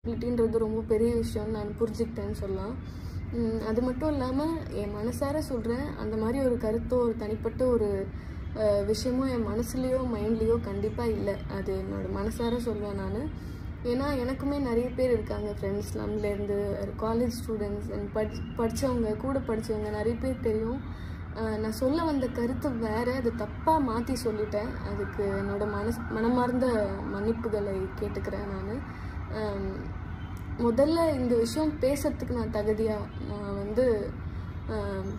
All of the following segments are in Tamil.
ரெஸ்பான்சிபிலிட்டின்றது ரொம்ப பெரிய விஷயம் நான் புரிஞ்சுக்கிட்டேன்னு சொல்லலாம் உம், அது மட்டும் இல்லாமல் என் மனசார சொல்கிறேன் அந்த மாதிரி ஒரு கருத்தோ ஒரு தனிப்பட்ட ஒரு அஹ், விஷயமோ என் மனசுலேயோ மைண்ட்லேயோ கண்டிப்பாக இல்லை அது என்னோட மனசார சொல்வேன் நான் ஏன்னா எனக்குமே நிறைய பேர் இருக்காங்க ஃப்ரெண்ட்ஸ் ஸ்லம்லேருந்து காலேஜ் ஸ்டூடெண்ட்ஸ் அண்ட் படி படித்தவங்க கூட படித்தவங்க நிறைய பேர் தெரியும் அஹ் நான் சொல்ல வந்த கருத்து வேற அது தப்பாக மாற்றி சொல்லிட்டேன் அதுக்கு என்னோட மனஸ் மனமார்ந்த மன்னிப்புகளை கேட்டுக்கிறேன் நான் முதல்ல இந்த விஷயம் பேசுறதுக்கு நான் தகுதியாக நான் வந்து அஹ்,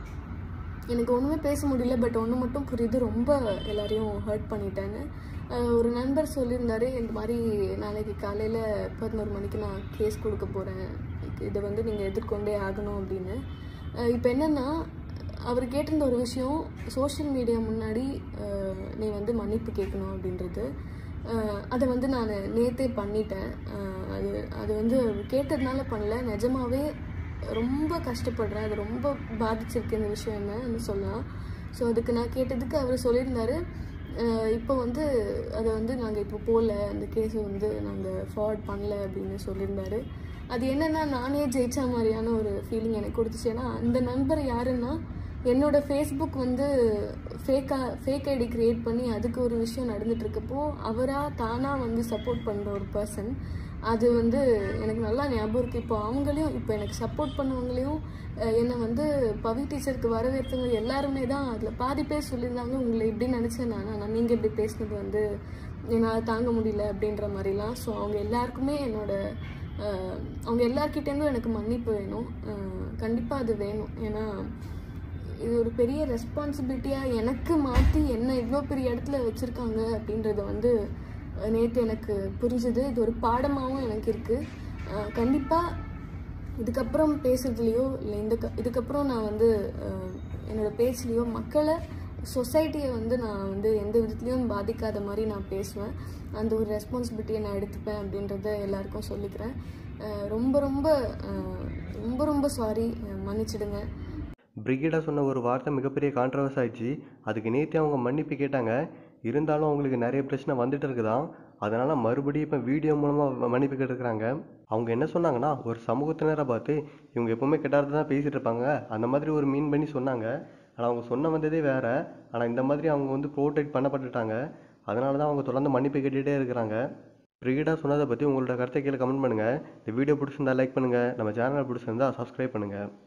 எனக்கு ஒன்றுமே பேச முடியல பட் ஒன்று மட்டும் புரியுது ரொம்ப எல்லாரையும் ஹர்ட் பண்ணிட்டேன்னு அஹ் ஒரு நண்பர் சொல்லியிருந்தாரு இந்த மாதிரி நாளைக்கு காலையில் பதினோரு மணிக்கு நான் கேஸ் கொடுக்க போகிறேன் இதை வந்து நீங்கள் எதிர்கொண்டே ஆகணும் அப்படின்னு இப்போ என்னென்னா அவர் கேட்டிருந்த ஒரு விஷயம் சோஷியல் மீடியா முன்னாடி அஹ், நீ வந்து மன்னிப்பு கேட்கணும் அப்படின்றது அஹ், அதை வந்து நான் நேத்தே பண்ணிட்டேன் அஹ், அது அது வந்து கேட்டதுனால பண்ணல நிஜமாவே ரொம்ப கஷ்டப்படுறேன் அது ரொம்ப பாதிச்சிருக்கு இந்த விஷயம் என்னன்னு சொல்லலாம் ஸோ அதுக்கு நான் கேட்டதுக்கு அவர் சொல்லியிருந்தாரு அஹ் இப்போ வந்து அதை வந்து நாங்கள் இப்போ போகல அந்த கேஸை வந்து நாங்கள் ஃபார்வர்ட் பண்ணல அப்படின்னு சொல்லியிருந்தாரு அது என்னன்னா நானே ஜெயிச்ச மாதிரியான ஒரு ஃபீலிங் எனக்கு கொடுத்துச்சு ஏன்னா அந்த நண்பர் யாருன்னா என்னோட ஃபேஸ்புக் வந்து ஃபேக்காக ஃபேக் ஐடி க்ரியேட் பண்ணி அதுக்கு ஒரு விஷயம் நடந்துட்டு இருக்கப்போ அவராக தானாக வந்து சப்போர்ட் பண்ணுற ஒரு பர்சன் அது வந்து எனக்கு நல்லா ஞாபகம் இருக்குது இப்போ அவங்களையும் இப்போ எனக்கு சப்போர்ட் பண்ணவங்களையும் அஹ், என்னை வந்து பவி டீச்சருக்கு வரவேற்றவங்க எல்லாருமே தான் அதில் பாதி பேர் சொல்லியிருந்தாங்க உங்களை இப்படி நினச்சேன் நான் ஆனால் நீங்கள் இப்படி பேசினது வந்து என்னால் தாங்க முடியல அப்படின்ற மாதிரிலாம் ஸோ அவங்க எல்லாருக்குமே என்னோட அஹ், அவங்க எல்லார்கிட்டேருந்தும் எனக்கு மன்னிப்பு வேணும் கண்டிப்பாக அது வேணும் ஏன்னா இது ஒரு பெரிய ரெஸ்பான்சிபிலிட்டியாக எனக்கு மாற்றி என்ன இவ்வளோ பெரிய இடத்துல வச்சுருக்காங்க அப்படின்றத வந்து நேற்று எனக்கு புரிஞ்சுது இது ஒரு பாடமாகவும் எனக்கு இருக்குது கண்டிப்பாக இதுக்கப்புறம் பேசுறதுலையோ இல்லை இந்த க- இதுக்கப்புறம் நான் வந்து அஹ், என்னோட பேச்சுலேயோ மக்களை சொசைட்டியை வந்து நான் வந்து எந்த விதத்துலையும் பாதிக்காத மாதிரி நான் பேசுவேன் அந்த ஒரு ரெஸ்பான்சிபிலிட்டியை நான் எடுத்துப்பேன் அப்படின்றத எல்லாருக்கும் சொல்லிக்கிறேன் அஹ், ரொம்ப ரொம்ப அஹ், ரொம்ப ரொம்ப சாரி மன்னிச்சிடுங்க பிரிகேடா சொன்ன ஒரு வார்த்தை மிகப்பெரிய கான்ட்ரவர்ஸ் ஆயிடுச்சு அதுக்கு நேற்றே அவங்க மன்னிப்பு கேட்டாங்க இருந்தாலும் அவங்களுக்கு நிறைய பிரச்சனை வந்துட்டு இருக்குதாம் அதனால மறுபடியும் இப்போ வீடியோ மூலமாக மன்னிப்பு கேட்டுருக்குறாங்க அவங்க என்ன சொன்னாங்கன்னா ஒரு சமூகத்தினரை பார்த்து இவங்க எப்பவுமே கெட்டாரத்தை தான் பேசிட்டு இருப்பாங்க அந்த மாதிரி ஒரு மீன் பண்ணி சொன்னாங்க ஆனால் அவங்க சொன்ன வந்ததே வேற ஆனால் இந்த மாதிரி அவங்க வந்து ப்ரோடெக்ட் பண்ணப்பட்டுட்டாங்க அதனால தான் அவங்க தொடர்ந்து மன்னிப்பு கேட்டுகிட்டே இருக்கிறாங்க பிரிகேடா சொன்னதை பற்றி உங்களோட கருத்தை கீழே கமெண்ட் பண்ணுங்கள் இந்த வீடியோ பிடிச்சிருந்தா லைக் பண்ணுங்கள் நம்ம சேனல் பிடிச்சிருந்தா சப்ஸ்கிரைப் பண்ணுங்கள்